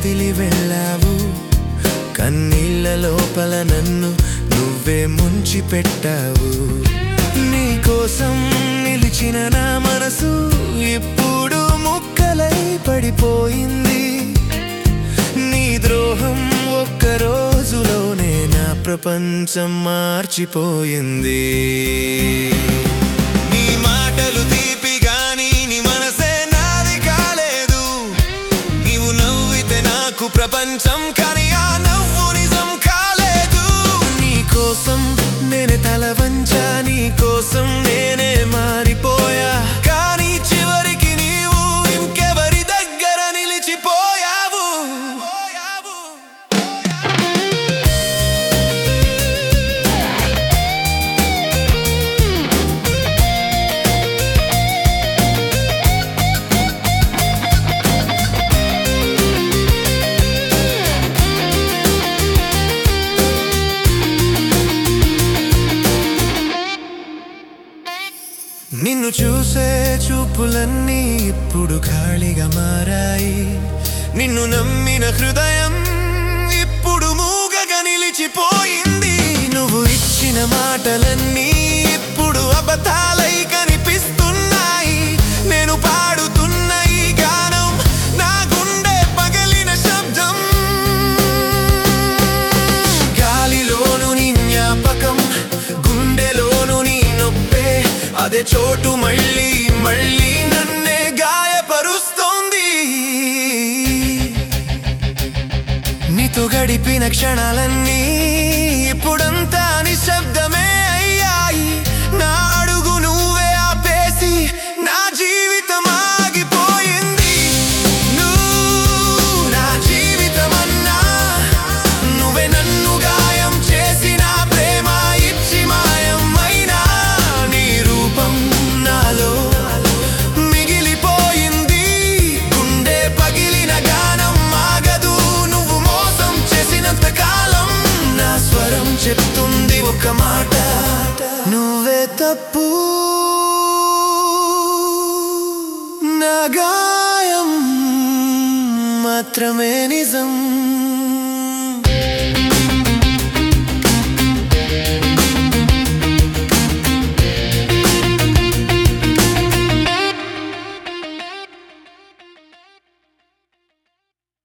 వదిలి వెళ్ళావు కన్నీళ్ళ లోపల నన్ను నువ్వే ముంచి పెట్టావు నీ కోసం నిలిచిన నా మనసు ఇప్పుడు ముక్కలై పడిపోయింది నీ ద్రోహం ఒక్క రోజులోనే నా ప్రపంచం మార్చిపోయింది నీ మాటలు తీపి గాని నీ మనసే నాది కాలేదు నీవు నవ్వితే నాకు ప్రపంచం కానీ ఆ నవ్వు నిజం కాలేదు నీ కోసం నేనే తల వంచా నీ కోసం నేనే మారిపోయా కానీ చివరికి నీవు ఇంకెవరి దగ్గర నిలిచిపోయావు నిన్ను చూసే చూపులన్నీ ఇప్పుడు ఖాళీగా మారాయి నిన్ను నమ్మిన హృదయం ఇప్పుడు మూగగా నిలిచిపోయింది నువ్వు ఇచ్చిన మాటలన్నీ ఇప్పుడు అబద్ధాలై కనిపిస్తున్నాయి నేను పాడుతున్న ఈ గానం నా గుండె పగిలిన శబ్దం గాలిలోను నీ జ్ఞాపకం గుండెలోను నీ నొప్పే అదే చోటు మళ్ళీ మళ్ళీ నన్నే గాయపరుస్తోంది నీతో గడిపిన క్షణాలన్నీ ఇప్పుడంతా నిశ్శబ్దమే అయ్యాయి నా అడుగు నువ్వే ఆపేసి నా జీవితం ఆగిపోయింది నువ్వు నా జీవితమన్నా నువ్వే నన్ను గాయం చేసిన ప్రేమ ఇచ్చి మాయమైనా నీ రూపం నాలో మిగిలిపోయింది గుండె పగిలిన గానం ఆగదు నువ్వు మోసం చేసినంత కాలం నా స్వరం చెప్తుంది ఒక మాట నువ్వే తప్పు నా గాయం మాత్రమే నిజం